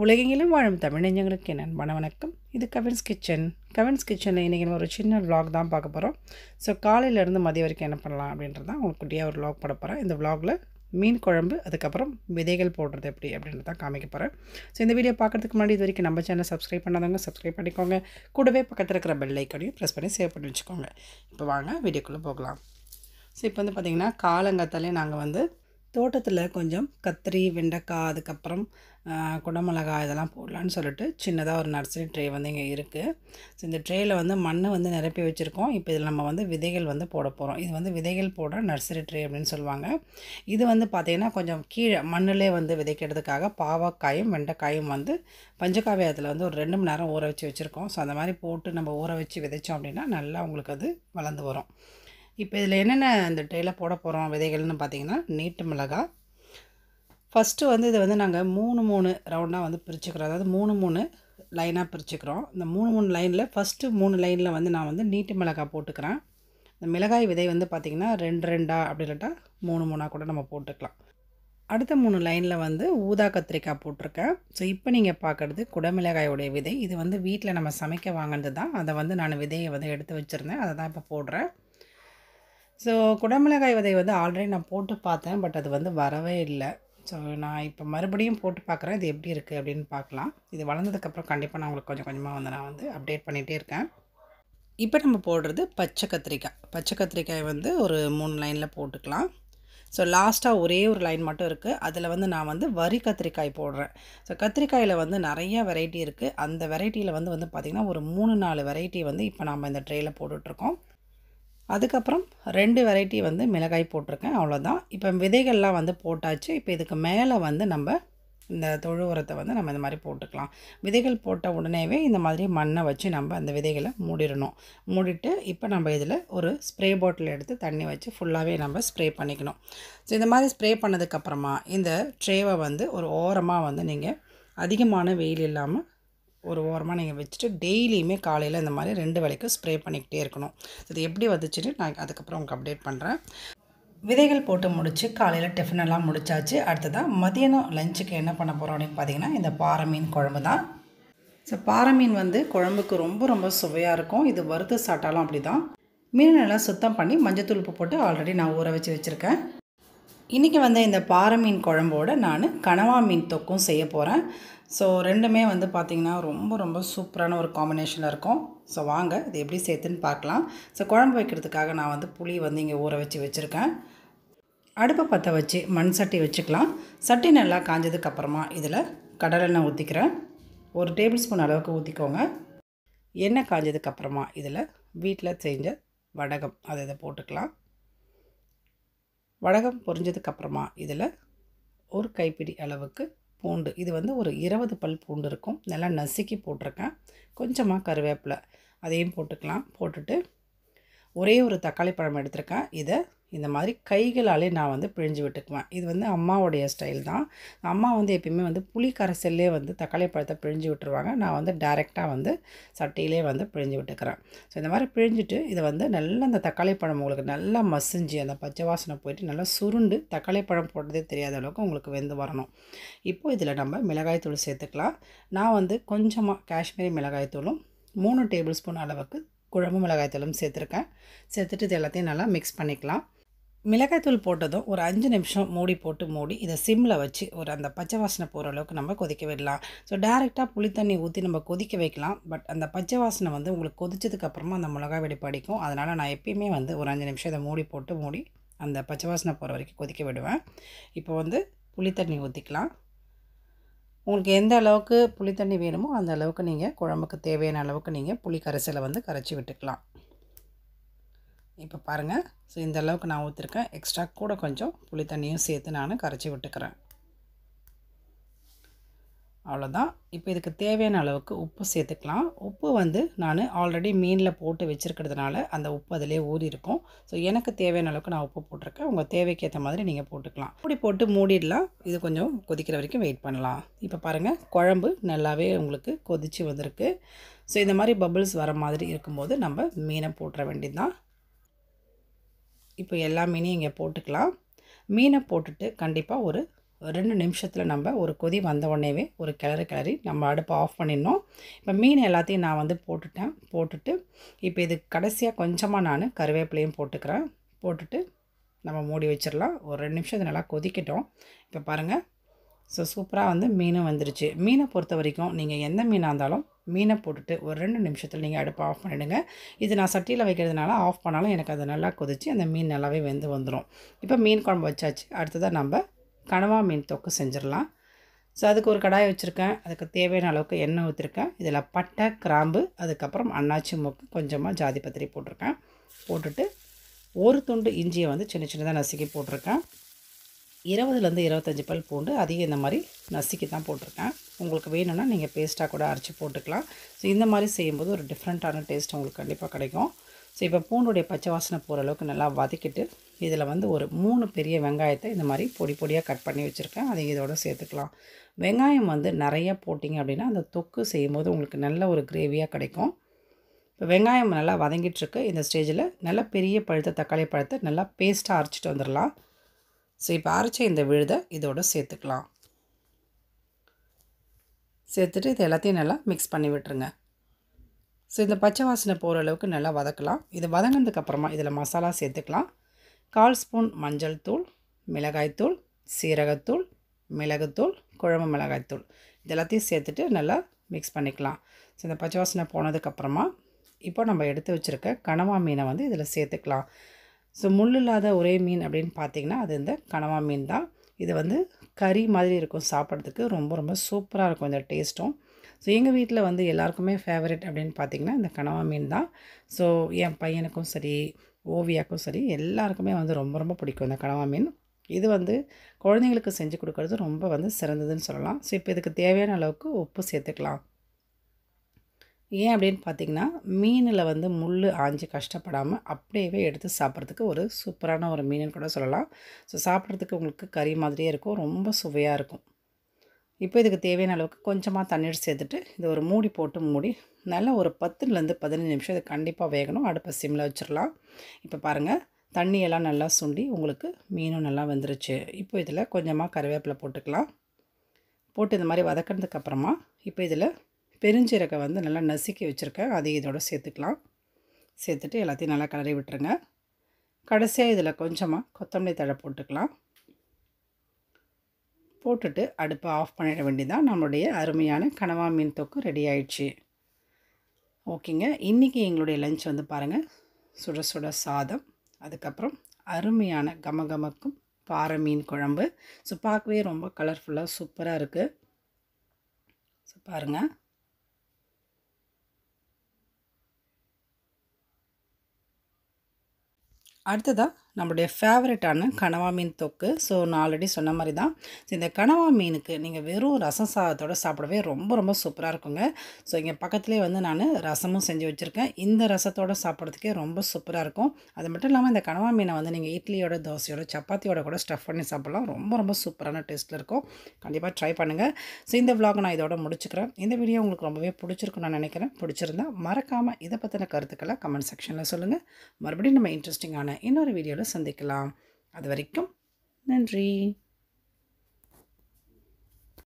உலகெங்கிலும் வாழும் தமிழஞ்சங்களுக்கு என் அன்பான வணக்கம் இது கவின்ஸ் கிச்சன் கவின்ஸ் கிச்சனில் இன்றைக்கி நம்ம ஒரு சின்ன vlog தான் பார்க்க போகிறோம் ஸோ காலையிலேருந்து மதியம் வரைக்கும் என்ன பண்ணலாம் அப்படின்றது தான் உங்களுக்கு குட்டியாக ஒரு vlog போட போகிறேன் இந்த vlogல மீன் குழம்பு அதுக்கப்புறம் விதைகள் போடுறது எப்படி அப்படின்றது தான் காமிக்க போகிறேன் ஸோ இந்த வீடியோ பார்க்குறதுக்கு முன்னாடி இது வரைக்கும் நம்ம சேனல் சப்ஸ்கிரைப் பண்ணாதவங்க சப்ஸ்கிரைப் பண்ணிக்கோங்க கூடவே பக்கத்தில் இருக்கிற பெல் ஐக்கனையும் ப்ரெஸ் பண்ணி சேவ் பண்ணி வச்சுக்கோங்க இப்போ வாங்க வீடியோக்குள்ளே போகலாம் ஸோ இப்போ வந்து பார்த்திங்கன்னா காலங்காத்தாலே நாங்கள் வந்து தோட்டத்தில் கொஞ்சம் கத்திரி வெண்டைக்காய் அதுக்கப்புறம் ஆஹ், குடமிளகாய் இதெல்லாம் போடலான்னு சொல்லிட்டு சின்னதாக ஒரு நர்சரி ட்ரே வந்து இங்கே இருக்குது ஸோ இந்த ட்ரேயில் வந்து மண் வந்து நிரப்பி வச்சுருக்கோம் இப்போ இதில் நம்ம வந்து விதைகள் வந்து போட போகிறோம் இது வந்து விதைகள் போடுற நர்சரி ட்ரே அப்படின்னு சொல்லுவாங்க இது வந்து பார்த்திங்கன்னா கொஞ்சம் கீழே மண்ணிலே வந்து விதைக்கிறதுக்காக பாவக்காயும் வெண்டைக்காயும் வந்து பஞ்சகாவியத்தில் வந்து ஒரு ரெண்டு மணி நேரம் ஊற வச்சு வச்சுருக்கோம் ஸோ அந்த மாதிரி போட்டு நம்ம ஊற வச்சு விதைச்சோம் அப்படின்னா நல்லா உங்களுக்கு அது வளர்ந்து வரும் இப்போ இதில் என்னென்ன இந்த ட்ரேயில் போட போகிறோம் விதைகள்னு பார்த்தீங்கன்னா நீட்டு மிளகாய் ஃபஸ்ட்டு வந்து இதை வந்து நாங்கள் மூணு மூணு ரவுண்டாக வந்து பிரிச்சுக்கிறோம் அதாவது மூணு மூணு லைனாக பிரிச்சுக்கிறோம் இந்த மூணு மூணு லைனில் ஃபஸ்ட்டு மூணு லைனில் வந்து நான் வந்து நீட்டு மிளகாய் போட்டுக்கிறேன் இந்த மிளகாய் விதை வந்து பார்த்திங்கன்னா ரெண்டு ரெண்டா அப்படி இல்லாட்டா மூணு மூணாக கூட நம்ம போட்டுக்கலாம் அடுத்த மூணு லைனில் வந்து ஊதா கத்திரிக்காய் போட்டிருக்கேன் ஸோ இப்போ நீங்கள் பார்க்குறது குடமிளகாயோடைய விதை இது வந்து வீட்டில் நம்ம சமைக்க வாங்கினது தான் அதை வந்து நான் விதையை வந்து எடுத்து வச்சுருந்தேன் அதை தான் இப்போ போடுறேன் ஸோ குடமிளகாய் விதை வந்து ஆல்ரெடி நான் போட்டு பார்த்தேன் பட் அது வந்து வரவே இல்லை ஸோ நான் இப்போ மறுபடியும் போட்டு பார்க்குறேன் இது எப்படி இருக்குது அப்படின்னு பார்க்கலாம் இது வளர்ந்ததுக்கப்புறம் கண்டிப்பாக நான் உங்களுக்கு கொஞ்சம் கொஞ்சமாக வந்து நான் வந்து அப்டேட் பண்ணிகிட்டே இருக்கேன் இப்போ நம்ம போடுறது பச்சை கத்திரிக்காய் பச்சை கத்திரிக்காய் வந்து ஒரு மூணு லைனில் போட்டுக்கலாம் ஸோ லாஸ்ட்டாக ஒரே ஒரு லைன் மட்டும் இருக்குது அதில் வந்து நான் வந்து வரி கத்திரிக்காய் போடுறேன் ஸோ கத்திரிக்காயில் வந்து நிறைய வெரைட்டி இருக்குது அந்த வெரைட்டியில் வந்து வந்து பார்த்திங்கன்னா ஒரு மூணு நாலு வெரைட்டி வந்து இப்போ நம்ம இந்த ட்ரேயில் போட்டுட்ருக்கோம் அதுக்கப்புறம் ரெண்டு வெரைட்டி வந்து மிளகாய் போட்டிருக்கேன் அவ்வளோதான் இப்போ விதைகள்லாம் வந்து போட்டாச்சு இப்போ இதுக்கு மேலே வந்து நம்ம இந்த தொழு உரத்தை வந்து நம்ம இந்த மாதிரி போட்டுக்கலாம் விதைகள் போட்ட உடனேவே இந்த மாதிரி மண்ணை வச்சு நம்ம அந்த விதைகளை மூடிடணும் மூடிட்டு இப்போ நம்ம இதில் ஒரு ஸ்ப்ரே பாட்டில் எடுத்து தண்ணி வச்சு ஃபுல்லாகவே நம்ம ஸ்ப்ரே பண்ணிக்கணும் ஸோ இந்த மாதிரி ஸ்ப்ரே பண்ணதுக்கப்புறமா இந்த ட்ரேவை வந்து ஒரு ஓரமாக வந்து நீங்கள் அதிகமான வெயில் இல்லாமல் ஒரு ஓரமாக நீங்கள் வச்சுட்டு டெய்லியுமே காலையில் இந்த மாதிரி ரெண்டு வேளைக்கும் ஸ்ப்ரே பண்ணிக்கிட்டே இருக்கணும் இது எப்படி வந்துச்சுன்னு நான் அதுக்கப்புறம் உங்களுக்கு அப்டேட் பண்ணுறேன் விதைகள் போட்டு முடிச்சு காலையில் டிஃபன் எல்லாம் முடிச்சாச்சு அடுத்ததாக மதியானம் லஞ்சுக்கு என்ன பண்ண போகிறோம் அப்படின்னு பார்த்தீங்கன்னா இந்த பாறை மீன் குழம்பு தான் ஸோ பாறை மீன் வந்து குழம்புக்கு ரொம்ப ரொம்ப சுவையாக இருக்கும் இது வறுத்து சாப்பிட்டாலும் அப்படி தான் மீன் நல்லா சுத்தம் பண்ணி மஞ்சத்தூள் உப்பு போட்டு ஆல்ரெடி நான் ஊற வச்சு வச்சுருக்கேன் இன்றைக்கி வந்து இந்த பாறை மீன் குழம்போட நான் கனவா மீன் தொக்கும் செய்ய போகிறேன் ஸோ ரெண்டுமே வந்து பார்த்திங்கன்னா ரொம்ப ரொம்ப சூப்பரான ஒரு காம்பினேஷனில் இருக்கும் ஸோ வாங்க இது எப்படி சேர்த்துன்னு பார்க்கலாம் ஸோ குழம்பு வைக்கிறதுக்காக நான் வந்து புளி வந்து இங்கே ஊற வச்சு வச்சுருக்கேன் அடுப்பை பற்ற வச்சு மண் சட்டி வச்சுக்கலாம் சட்டி நல்லா காஞ்சதுக்கப்புறமா இதில் கடலெண்ணெய் ஊற்றிக்கிறேன் ஒரு டேபிள் ஸ்பூன் அளவுக்கு ஊற்றிக்கோங்க எண்ணெய் காஞ்சதுக்கப்புறமா இதில் வீட்டில் செஞ்ச வடகம் அதை இதை போட்டுக்கலாம் வடகம் பொரிஞ்சதுக்கப்புறமா இதில் ஒரு கைப்பிடி அளவுக்கு பூண்டு இது வந்து ஒரு இருபது பல் பூண்டு இருக்கும் நல்லா நசுக்கி போட்டிருக்கேன் கொஞ்சமாக கருவேப்பிலை அதையும் போட்டுக்கலாம் போட்டுட்டு ஒரே ஒரு தக்காளி பழம் எடுத்திருக்கேன் இதை இந்த மாதிரி கைகளாலே நான் வந்து பிழிஞ்சு விட்டுக்குவேன் இது வந்து அம்மாவுடைய ஸ்டைல் தான் அம்மா வந்து எப்பயுமே வந்து புளி கரைசல்லே வந்து தக்காளி பழத்தை பிழிஞ்சு விட்டுருவாங்க நான் வந்து டைரெக்டாக வந்து சட்டியிலே வந்து பிழிஞ்சு விட்டுக்கிறேன் ஸோ இந்த மாதிரி பிழிஞ்சிட்டு இதை வந்து நல்லா அந்த தக்காளி பழம் உங்களுக்கு நல்லா மசிஞ்சு அந்த பச்சை வாசனை போயிட்டு நல்லா சுருண்டு தக்காளி பழம் போட்டதே தெரியாத அளவுக்கு உங்களுக்கு வெந்து வரணும் இப்போது இதில் நம்ம மிளகாய் தூள் சேர்த்துக்கலாம் நான் வந்து கொஞ்சமாக காஷ்மீரி மிளகாய் தூளும் மூணு டேபிள் ஸ்பூன் அளவுக்கு குழம்பு மிளகாய் தூளும் சேர்த்துருக்கேன் சேர்த்துட்டு இது எல்லாத்தையும் நல்லா மிக்ஸ் பண்ணிக்கலாம் மிளகாய்த்தூள் போட்டதும் ஒரு அஞ்சு நிமிஷம் மூடி போட்டு மூடி இதை சிம்மில் வச்சு ஒரு அந்த பச்சை வாசனை போகிற அளவுக்கு நம்ம கொதிக்க விடலாம் ஸோ டேரெக்டாக புளி தண்ணி ஊற்றி நம்ம கொதிக்க வைக்கலாம் பட் அந்த பச்சை வாசனை வந்து உங்களுக்கு கொதிச்சதுக்கப்புறமா அந்த மிளகாய் வெடி படிக்கும் அதனால் நான் எப்பயுமே வந்து ஒரு அஞ்சு நிமிஷம் இதை மூடி போட்டு மூடி அந்த பச்சை வாசனை போகிற வரைக்கும் கொதிக்க விடுவேன் இப்போ வந்து புளி தண்ணி ஊற்றிக்கலாம் உங்களுக்கு எந்த அளவுக்கு புளி தண்ணி வேணுமோ அந்த அளவுக்கு நீங்கள் குழம்புக்கு தேவையான அளவுக்கு நீங்கள் புளி கரைசலை வந்து கரைச்சி விட்டுக்கலாம் இப்போ பாருங்கள் ஸோ இந்த அளவுக்கு நான் ஊற்றிருக்கேன் எக்ஸ்ட்ரா கூட கொஞ்சம் புளி தண்ணியும் சேர்த்து நான் கரைச்சி விட்டுக்கிறேன் அவ்வளோதான் இப்போ இதுக்கு தேவையான அளவுக்கு உப்பு சேர்த்துக்கலாம் உப்பு வந்து நான் ஆல்ரெடி மீனில் போட்டு வச்சுருக்கிறதுனால அந்த உப்பு அதிலே ஊறி இருக்கும் ஸோ எனக்கு தேவையான அளவுக்கு நான் உப்பு போட்டிருக்கேன் உங்கள் தேவைக்கு ஏற்ற மாதிரி நீங்கள் போட்டுக்கலாம் அப்படி போட்டு மூடிடலாம் இது கொஞ்சம் கொதிக்கிற வரைக்கும் வெயிட் பண்ணலாம் இப்போ பாருங்கள் குழம்பு நல்லாவே உங்களுக்கு கொதித்து வந்திருக்கு ஸோ இந்த மாதிரி பபிள்ஸ் வர மாதிரி இருக்கும்போது நம்ம மீனை போட்டுற வேண்டியது தான் இப்போ எல்லா மீனையும் இங்கே போட்டுக்கலாம் மீனை போட்டுட்டு கண்டிப்பாக ஒரு ஒரு ரெண்டு நிமிஷத்தில் நம்ம ஒரு கொதி வந்த உடனேவே ஒரு கிளறு கிளறி நம்ம அடுப்பை ஆஃப் பண்ணிடணும் இப்போ மீன் எல்லாத்தையும் நான் வந்து போட்டுட்டேன் போட்டுட்டு இப்போ இது கடைசியாக கொஞ்சமாக நான் கருவேப்பிலையும் போட்டுக்கிறேன் போட்டுட்டு நம்ம மூடி வச்சிடலாம் ஒரு ரெண்டு நிமிஷம் இது நல்லா கொதிக்கட்டும் இப்போ பாருங்கள் ஸோ சூப்பராக வந்து மீனும் வந்துருச்சு மீனை பொறுத்த வரைக்கும் நீங்கள் எந்த மீனாக இருந்தாலும் மீனை போட்டுட்டு ஒரு ரெண்டு நிமிஷத்தில் நீங்கள் அடுப்பை ஆஃப் பண்ணிவிடுங்க இது நான் சட்டியில் வைக்கிறதுனால ஆஃப் பண்ணாலும் எனக்கு அது நல்லா கொதிச்சு அந்த மீன் நல்லாவே வெந்து வந்துடும் இப்போ மீன் குழம்பு வச்சாச்சு அடுத்ததாக நம்ம கனவா மீன் தொக்கு செஞ்சிடலாம் ஸோ அதுக்கு ஒரு கடாய் வச்சுருக்கேன் அதுக்கு தேவையான அளவுக்கு எண்ணெய் ஊற்றிருக்கேன் இதில் பட்டை கிராம்பு அதுக்கப்புறம் அன்னாச்சி மூக்கு கொஞ்சமாக ஜாதி பத்திரி போட்டிருக்கேன் போட்டுட்டு ஒரு துண்டு இஞ்சியை வந்து சின்ன சின்னதாக நசுக்கி போட்டிருக்கேன் இருபதுலேருந்து இருபத்தஞ்சி பல் பூண்டு அதையும் இந்த மாதிரி நசுக்கி தான் போட்டிருக்கேன் உங்களுக்கு வேணும்னா நீங்கள் பேஸ்ட்டாக கூட அரைச்சி போட்டுக்கலாம் ஸோ இந்த மாதிரி செய்யும்போது ஒரு டிஃப்ரெண்ட்டான டேஸ்ட் உங்களுக்கு கண்டிப்பாக கிடைக்கும் ஸோ இப்போ பூண்டுடைய பச்சை வாசனை போகிற அளவுக்கு நல்லா வதக்கிட்டு இதில் வந்து ஒரு மூணு பெரிய வெங்காயத்தை இந்த மாதிரி பொடி பொடியாக கட் பண்ணி வச்சுருக்கேன் அதை இதோட சேர்த்துக்கலாம் வெங்காயம் வந்து நிறைய போட்டிங்க அப்படின்னா அந்த தொக்கு செய்யும்போது உங்களுக்கு நல்ல ஒரு கிரேவியாக கிடைக்கும் இப்போ வெங்காயம் நல்லா வதங்கிட்டுருக்கு இந்த ஸ்டேஜில் நல்ல பெரிய பழுத்த தக்காளி பழத்தை நல்லா பேஸ்ட்டாக அரைச்சிட்டு வந்துடலாம் ஸோ இப்போ அரைச்ச இந்த விழுதை இதோட சேர்த்துக்கலாம் சேர்த்துட்டு இது எல்லாத்தையும் நல்லா மிக்ஸ் பண்ணி விட்டுருங்க ஸோ இந்த பச்சை வாசனை போகிற அளவுக்கு நல்லா வதக்கலாம் இது வதங்கினதுக்கப்புறமா இதில் மசாலா சேர்த்துக்கலாம் கால் ஸ்பூன் மஞ்சள் தூள் மிளகாய்த்தூள் சீரகத்தூள் மிளகுத்தூள் குழம்பு மிளகாய்த்தூள் இது எல்லாத்தையும் சேர்த்துட்டு நல்லா மிக்ஸ் பண்ணிக்கலாம் ஸோ இந்த பச்சை வாசனை போனதுக்கப்புறமா இப்போ நம்ம எடுத்து வச்சுருக்க கனவா மீனை வந்து இதில் சேர்த்துக்கலாம் ஸோ முள் இல்லாத ஒரே மீன் அப்படின்னு பார்த்தீங்கன்னா அது இந்த கனவா மீன் தான் இது வந்து கறி மாதிரி இருக்கும் சாப்பிட்றதுக்கு ரொம்ப ரொம்ப சூப்பராக இருக்கும் இந்த டேஸ்ட்டும் ஸோ எங்கள் வீட்டில் வந்து எல்லாருக்குமே ஃபேவரட் அப்படின்னு பார்த்தீங்கன்னா இந்த கனவா மீன் தான் ஸோ என் பையனுக்கும் சரி ஓவியாக்கும் சரி எல்லாருக்குமே வந்து ரொம்ப ரொம்ப பிடிக்கும் இந்த கனவா மீன் இது வந்து குழந்தைங்களுக்கு செஞ்சு கொடுக்கறது ரொம்ப வந்து சிறந்ததுன்னு சொல்லலாம் ஸோ இப்போ இதுக்கு தேவையான அளவுக்கு உப்பு சேர்த்துக்கலாம் ஏன் அப்படின்னு பார்த்தீங்கன்னா மீனில் வந்து முள் ஆஞ்சு கஷ்டப்படாமல் அப்படியே எடுத்து சாப்பிட்றதுக்கு ஒரு சூப்பரான ஒரு மீனுன்னு கூட சொல்லலாம் ஸோ சாப்பிட்றதுக்கு உங்களுக்கு கறி மாதிரியே இருக்கும் ரொம்ப சுவையாக இருக்கும் இப்போ இதுக்கு தேவையான அளவுக்கு கொஞ்சமாக தண்ணீர் சேர்த்துட்டு இது ஒரு மூடி போட்டு மூடி நல்லா ஒரு பத்துலேருந்து பதினஞ்சு நிமிஷம் இது கண்டிப்பாக வேகணும் அடுப்பை சிம்மில் வச்சிடலாம் இப்போ பாருங்கள் தண்ணியெல்லாம் நல்லா சுண்டி உங்களுக்கு மீனும் நல்லா வந்துருச்சு இப்போ இதில் கொஞ்சமாக கருவேப்பிலை போட்டுக்கலாம் போட்டு இந்த மாதிரி வதக்கினதுக்கப்புறமா இப்போ இதில் பெருஞ்சீரகம் வந்து நல்லா நசுக்கி வச்சுருக்கேன் அதையும் இதோட சேர்த்துக்கலாம் சேர்த்துட்டு எல்லாத்தையும் நல்லா கிளறி விட்டுருங்க கடைசியாக இதில் கொஞ்சமாக கொத்தமல்லி தழை போட்டுக்கலாம் போட்டுட்டு அடுப்பை ஆஃப் பண்ணிட வேண்டியதான் நம்மளுடைய அருமையான கனவா மீன் தொக்கு ரெடி ஆயிடுச்சு ஓகேங்க இன்றைக்கி எங்களுடைய லஞ்ச் வந்து பாருங்கள் சுட சுட சாதம் அதுக்கப்புறம் அருமையான கமகமக்கும் பாறை மீன் குழம்பு ஸோ பார்க்கவே ரொம்ப கலர்ஃபுல்லாக சூப்பராக இருக்குது ஸோ பாருங்கள் அடுத்ததாக நம்மளுடைய ஃபேவரட்டான கனவா மீன் தொக்கு ஸோ நான் ஆல்ரெடி சொன்ன மாதிரி தான் ஸோ இந்த கனவா மீனுக்கு நீங்கள் வெறும் ரசம் சாதத்தோடு சாப்பிடவே ரொம்ப ரொம்ப சூப்பராக இருக்குங்க ஸோ இங்கே பக்கத்துலேயே வந்து நான் ரசமும் செஞ்சு வச்சுருக்கேன் இந்த ரசத்தோடு சாப்பிட்றதுக்கே ரொம்ப சூப்பராக இருக்கும் அது மட்டும் இல்லாமல் இந்த கனவா மீனை வந்து நீங்கள் இட்லியோட தோசையோட சப்பாத்தியோட கூட ஸ்டஃப் பண்ணி சாப்பிட்லாம் ரொம்ப ரொம்ப சூப்பரான டேஸ்ட்டில் இருக்கும் கண்டிப்பாக ட்ரை பண்ணுங்கள் ஸோ இந்த vlog நான் இதோட முடிச்சுக்கிறேன் இந்த வீடியோ உங்களுக்கு ரொம்பவே பிடிச்சிருக்குன்னு நான் நினைக்கிறேன் பிடிச்சிருந்தா மறக்காமல் இதை பற்றின கருத்துக்களை கமெண்ட் செக்ஷனில் சொல்லுங்கள் மறுபடியும் நம்ம இன்ட்ரெஸ்டிங்கான இன்னொரு வீடியோவில் சந்திக்கலாம் அது வரைக்கும் நன்றி